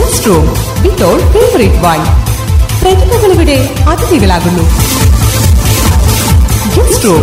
Guest room with all favourite വൈൻ പ്രതിഭകൾ ഇവിടെ അതിഥികളാകുന്നു guest room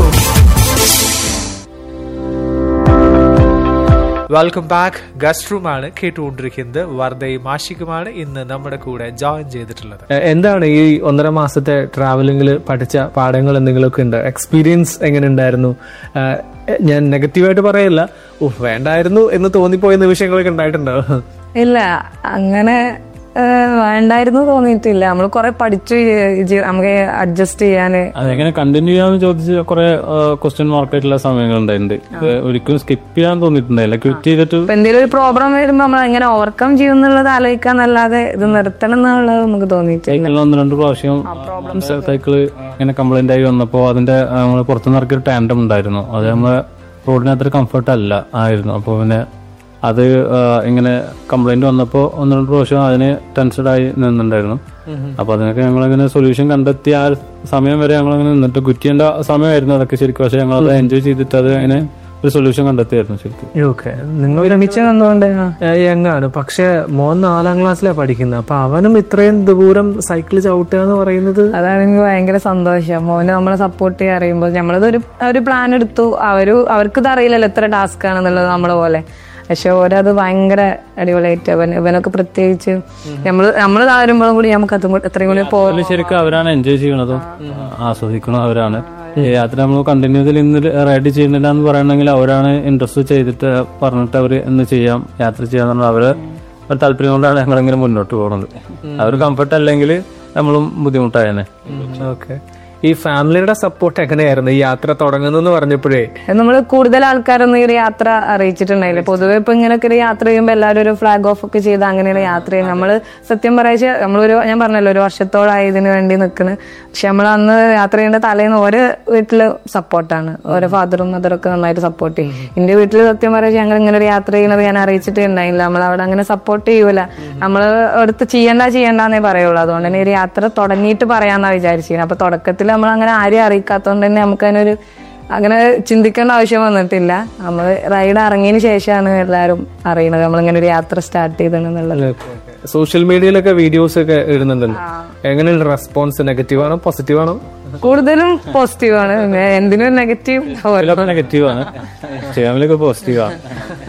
welcome back guest room ആണ് കേട്ടുകൊണ്ടിരിക്കുന്നത് വർദ്ധയും ആഷിക്കുമാണ് ഇന്ന് നമ്മുടെ കൂടെ ജോയിൻ ചെയ്തിട്ടുള്ളത് എ- എന്താണ് ഈ ഒന്നര മാസത്തെ ട്രാവലിംഗിൽ പഠിച്ച പാഠങ്ങൾ എന്തെങ്കിലുമൊക്കെ ഉണ്ട് എക്സ്പീരിയൻസ് എങ്ങനെ ഉണ്ടായിരുന്നു ആ, എ- ഞാൻ നെഗറ്റീവായിട്ട് പറയില്ല ഓ വേണ്ടായിരുന്നു എന്ന് തോന്നിപ്പോയ നിമിഷങ്ങളൊക്കെ ഉണ്ടായിട്ടുണ്ടോ ഇല്ല അങ്ങനെ ഏഹ്, വേണ്ടായിരുന്നു തോന്നിയിട്ടില്ല നമ്മൾ കുറെ പഠിച്ചു ഈ ജി- നമുക്ക് അഡ്ജസ്റ്റ് ചെയ്യാന് അതെങ്ങനെ കണ്ടിന്യൂ ചെയ്യാന്ന് ചോദിച്ച കുറെ ക്വസ്റ്റ്യൻ മാർക്കായിട്ടുള്ള സമയങ്ങൾ ഉണ്ടായിട്ടുണ്ട് ഏഹ് ഒരിക്കലും സ്കിപ്പ് ചെയ്യാൻ തോന്നിയിട്ടുണ്ടായില്ല ക്വിറ്റ് ചെയ്തിട്ട് ഇപ്പൊ എന്തെങ്കിലും ഒരു പ്രോബ്ലം വരുമ്പോ നമ്മൾ എങ്ങനെ ഓവർകം ചെയ്യും എന്നുള്ളത് ആലോചിക്കാന്നല്ലാതെ ഇത് നിർത്തണം എന്നുള്ളത് നമുക്ക് തോന്നിയിട്ടില്ല സൈക്കിളിൽ ഒന്ന് രണ്ട് പ്രാവശ്യം സൈക്കിള് ഇങ്ങനെ കംപ്ലൈന്റ് ആയി വന്നപ്പോ അതിന്റെ നമ്മൾ പുറത്തുനിന്ന് ഇറക്കിയ ഒരു ടാൻഡം ഉണ്ടായിരുന്നു അത് നമ്മളെ റോഡിന് അത്ര കംഫർട്ട് അല്ല ആയിരുന്നു അപ്പോൾ പിന്നെ അത് ആ, ഇങ്ങനെ കംപ്ലൈന്റ് വന്നപ്പോൾ ഒന്ന് രണ്ട് പ്രാവശ്യം അതിന് ടെൻഷഡ് ആയി നിന്നിട്ടുണ്ടായിരുന്നു അപ്പൊ അതിനൊക്കെ ഞങ്ങൾ അങ്ങനെ സൊല്യൂഷൻ കണ്ടെത്തി ആ ഒരു സമയം വരെ ഞങ്ങൾ അങ്ങനെ നിന്നിട്ട് കുറ്റിയേണ്ട സമയമായിരുന്നു അതൊക്കെ ശരിക്കും പക്ഷെ ഞങ്ങൾ അത് എൻജോയ് ചെയ്തിട്ട് അത് അങ്ങനെ ഒരു സൊല്യൂഷൻ കണ്ടെത്തിയായിരുന്നു ശരിക്കും ഓക്കെ നിങ്ങൾ ഒരുമിച്ച് വന്നുകൊണ്ട് ആ. യങ്ങാണ് പക്ഷെ മോൻ നാലാം ക്ലാസ്സിലാണ് പഠിക്കുന്നത് അപ്പൊ അവനും ഇത്രയും ദൂരം സൈക്കിൾ ചവിട്ടുക എന്ന് പറയുന്നത് അതാണ് എനിക്ക് ഭയങ്കര സന്തോഷം മോന് നമ്മളെ സപ്പോർട്ട് ചെയ്യാൻ അറിയുമ്പോൾ നമ്മളത് ഒരു ഒരു പ്ലാൻ എടുത്തു അവര് അവർക്ക് ഇത് അറിയില്ലല്ലോ എത്ര ടാസ്ക് ആണെന്നുള്ളത് നമ്മളെ പോലെ പക്ഷെ ഓരത് ഭയങ്കര അടിപൊളിയായിട്ട് അവൻ ഇവനൊക്കെ പ്രത്യേകിച്ച് നമ്മള് നമ്മള് താരുമ്പോഴും കൂടി നമുക്ക് അതും കൂടി എത്രയും കൂടി പോ അതില് ശരിക്കും അവരാണ് എൻജോയ് ചെയ്യണതും ആസ്വദിക്കണതും അവരാണ് ഈ യാത്ര നമ്മൾ കണ്ടിന്യൂസിൽ ഇന്ന് റൈഡ് ചെയ്യുന്നില്ല എന്ന് പറയണമെങ്കിൽ അവരാണ് ഇൻട്രസ്റ്റ് ചെയ്തിട്ട് പറഞ്ഞിട്ട് അവർ ഇന്ന് ചെയ്യാം യാത്ര ചെയ്യാന്ന് പറഞ്ഞാൽ അവര് ഒരു താല്പര്യം കൊണ്ടാണ് ഞങ്ങളിങ്ങനെ മുന്നോട്ട് പോകുന്നത് അവർ കംഫർട്ട് അല്ലെങ്കിൽ നമ്മളും ബുദ്ധിമുട്ടായേനെ ഓക്കെ ഈ ഫാമിലിയുടെ സപ്പോർട്ട് എങ്ങനെയായിരുന്നു ഈ യാത്ര തുടങ്ങുന്നു പറഞ്ഞപ്പോഴേ നമ്മൾ കൂടുതൽ ആൾക്കാരൊന്നും ഈ ഒരു യാത്ര അറിയിച്ചിട്ടുണ്ടായില്ല പൊതുവെ ഇപ്പൊ ഇങ്ങനെയൊക്കെ ഒരു യാത്ര ചെയ്യുമ്പോൾ എല്ലാവരും ഒരു ഫ്ലാഗ് ഓഫ് ഒക്കെ ചെയ്ത് അങ്ങനെയുള്ള യാത്ര ചെയ്യും നമ്മള് സത്യം പറയാ നമ്മളൊരു ഞാൻ പറഞ്ഞല്ലോ ഒരു വർഷത്തോളായി ഇതിനു വേണ്ടി നിൽക്കുന്നു പക്ഷെ നമ്മൾ അന്ന് യാത്ര ചെയ്യേണ്ട തലേന്ന് ഓരോ വീട്ടില് സപ്പോർട്ടാണ് ഓരോ ഫാദറും മദറൊക്കെ നന്നായിട്ട് സപ്പോർട്ട് ചെയ്യും എന്റെ വീട്ടിൽ സത്യം പറയാ ഞങ്ങൾ ഇങ്ങനെ ഒരു യാത്ര ചെയ്യുന്നത് ഞാൻ അറിയിച്ചിട്ടേ ഉണ്ടായില്ല നമ്മൾ അവിടെ അങ്ങനെ സപ്പോർട്ട് ചെയ്യൂല നമ്മൾ അടുത്ത് ചെയ്യണ്ട ചെയ്യണ്ടെന്നേ പറയുള്ളൂ അതുകൊണ്ട് തന്നെ ഈ ഒരു യാത്ര തുടങ്ങിയിട്ട് പറയാന്നാ വിചാരിച്ചിരുന്നത് അപ്പൊ തുടക്കത്തിൽ നമ്മൾ അങ്ങനെ ആരെയും അറിയിക്കാത്തതുകൊണ്ട് തന്നെ നമുക്ക് അതിനൊരു അങ്ങനെ ചിന്തിക്കേണ്ട ആവശ്യം വന്നിട്ടില്ല നമ്മൾ റൈഡ് ഇറങ്ങിയതിന് ശേഷമാണ് എല്ലാവരും അറിയണത് നമ്മളിങ്ങനെ ഒരു യാത്ര സ്റ്റാർട്ട് ചെയ്തതെന്നുള്ളത് സോഷ്യൽ മീഡിയയിലൊക്കെ വീഡിയോസ് ഒക്കെ ഇടുന്നുണ്ടല്ലോ എങ്ങനെയുള്ള റെസ്പോൺസ് നെഗറ്റീവ് ആണോ പോസിറ്റീവ് ആണോ കൂടുതലും പോസിറ്റീവാണ് എന്തിനും നെഗറ്റീവ് ചിലപ്പോൾ നെഗറ്റീവാണ് ഫാമിലിയൊക്കെ പോസിറ്റീവാണ്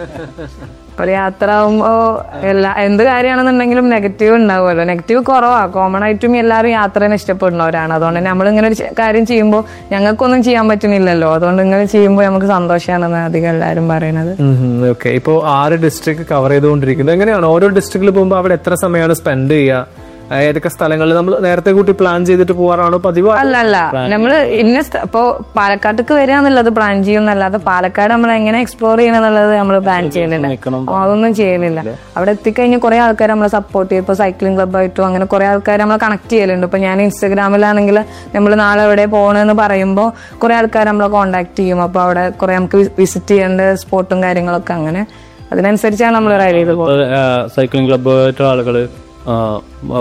ഒരു യാത്ര ആവുമ്പോ എല്ലാ എന്ത് കാര്യമാണെന്നുണ്ടെങ്കിലും നെഗറ്റീവ് ഉണ്ടാവുമല്ലോ നെഗറ്റീവ് കുറവാ കോമൺ ആയിട്ടും എല്ലാവരും യാത്രനെ ഇഷ്ടപ്പെടുന്നവരാണ് അതുകൊണ്ട് തന്നെ നമ്മളിങ്ങനെ ഒരു ചെ- കാര്യം ചെയ്യുമ്പോൾ ഞങ്ങൾക്കൊന്നും ചെയ്യാൻ പറ്റുന്നില്ലല്ലോ അതുകൊണ്ട് ഇങ്ങനെ ചെയ്യുമ്പോൾ നമുക്ക് സന്തോഷമാണെന്ന് അധികം എല്ലാവരും പറയണത് ഓക്കെ ഇപ്പോ ആറ് ഡിസ്ട്രിക്ട് കവർ ചെയ്തുകൊണ്ടിരിക്കുന്നത് എങ്ങനെയാണ് ഓരോ ഡിസ്ട്രിക്റ്റിൽ പോകുമ്പോൾ അവിടെ എത്ര സമയമാണ് സ്പെൻഡ് ചെയ്യുക ആ, ഏതൊക്കെ സ്ഥലങ്ങളിൽ നമ്മൾ നേരത്തെ കൂട്ടി പ്ലാൻ ചെയ്തിട്ട് പോകാറാണോ പതിവ് അല്ല അല്ല നമ്മള് ഇന്ന സ്ഥ- ഇപ്പൊ പാലക്കാട്ടേക്ക് വരിക എന്നുള്ളത് പ്ലാൻ ചെയ്യുന്നല്ലാതെ പാലക്കാട് നമ്മൾ എങ്ങനെ എക്സ്പ്ലോർ ചെയ്യണം എന്നുള്ളത് നമ്മൾ പ്ലാൻ ചെയ്യുന്നില്ല അപ്പൊ അതൊന്നും ചെയ്യുന്നില്ല അവിടെ എത്തിക്കഴിഞ്ഞാൽ കുറെ ആൾക്കാർ നമ്മളെ സപ്പോർട്ട് ചെയ്യും ഇപ്പൊ സൈക്ലിംഗ് ക്ലബ്ബായിട്ടും അങ്ങനെ കുറെ ആൾക്കാർ നമ്മളെ കണക്ട് ചെയ്യലുണ്ട് ഇപ്പൊ ഞാൻ ഇൻസ്റ്റാഗ്രാമിലാണെങ്കിൽ നമ്മൾ നാളെ എവിടെ പോകണമെന്ന് പറയുമ്പോൾ കുറെ ആൾക്കാർ നമ്മളെ കോണ്ടാക്ട് ചെയ്യും അപ്പൊ അവിടെ കുറെ നമുക്ക് വിസിറ്റ് ചെയ്യേണ്ട സ്പോട്ടും കാര്യങ്ങളൊക്കെ അങ്ങനെ അതിനനുസരിച്ചാണ് നമ്മൾ റൈഡ് ചെയ്ത് പോകുന്നത് സൈക്ലിംഗ് ക്ലബ്ബായിട്ടുള്ള ആളുകൾ